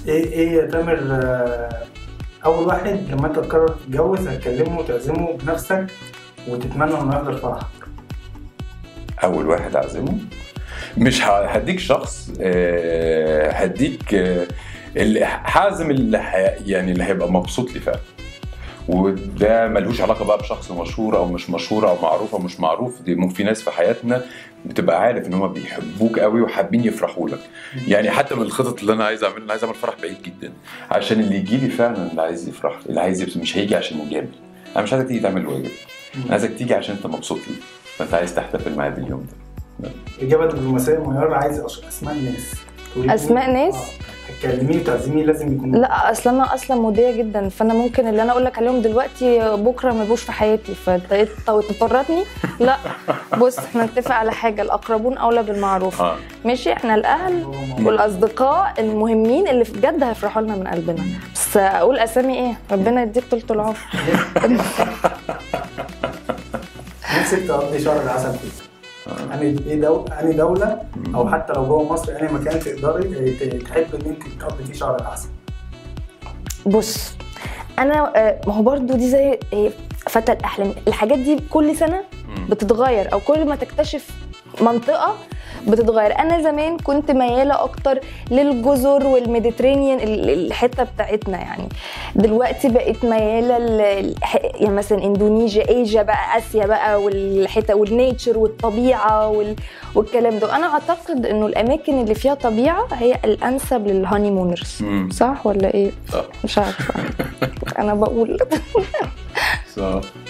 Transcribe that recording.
ايه ايه يا تامر آه، اول واحد لما انت تقرر تتجوز هتكلمه وتعزمه بنفسك وتتمنى انه يحضر فرحك اول واحد اعزمه مش ه- هديك شخص آه، هديك آه، اللي حازم اللي ح- يعني اللي هيبقى مبسوط لي فعلا وده ملوش علاقه بقى بشخص مشهور او مش مشهور او معروف او مش معروف دي ممكن في ناس في حياتنا بتبقى عارف ان هم بيحبوك قوي وحابين يفرحوا لك يعني حتى من الخطط اللي انا عايز اعملها انا عايز اعمل فرح بعيد جدا عشان اللي يجي لي فعلا اللي عايز يفرح اللي عايز يبسط مش هيجي عشان يجامل انا مش عايزك تيجي تعمل واجب انا عايزك تيجي عشان انت مبسوط لي فانت عايز تحتفل معايا باليوم ده اجابه دبلوماسيه ميار عايز أش- اسماء ناس تقولي مين؟ أسماء ناس؟ آه. هتكلميه وتعزميه لازم يكون لا اصل انا اصلا موديه جدا فانا ممكن اللي انا اقول لك عليهم دلوقتي بكره ما يبقوش في حياتي فانت إيه تفرطني لا بص احنا نتفق على حاجه الاقربون اولى بالمعروف اه ماشي احنا الاهل هو موضوع. والاصدقاء المهمين اللي في بجد هيفرحوا لنا من قلبنا بس اقول اسامي ايه ربنا يديك طول العمر نفسك تقضي شهر العسل فين؟ أنهي ايه دو... أنهي دولة أو حتى لو جوه مصر أنهي مكان تقدري ت- تحب إن أنت تقضي فيه شهر العسل؟ بص انا آه، ما هو برضو دي زي إيه، فتى الاحلام الحاجات دي كل سنه بتتغير او كل ما تكتشف منطقه بتتغير انا زمان كنت مياله اكتر للجزر والميديترينيان ال- الحته بتاعتنا يعني دلوقتي بقيت مياله ل- الح- يعني مثلا اندونيسيا ايجا بقى اسيا بقى والحته والنيتشر والطبيعه وال... والكلام ده انا اعتقد انه الاماكن اللي فيها طبيعه هي الانسب للهاني مونرز مم. صح ولا ايه صح مش عارفه انا بقول صح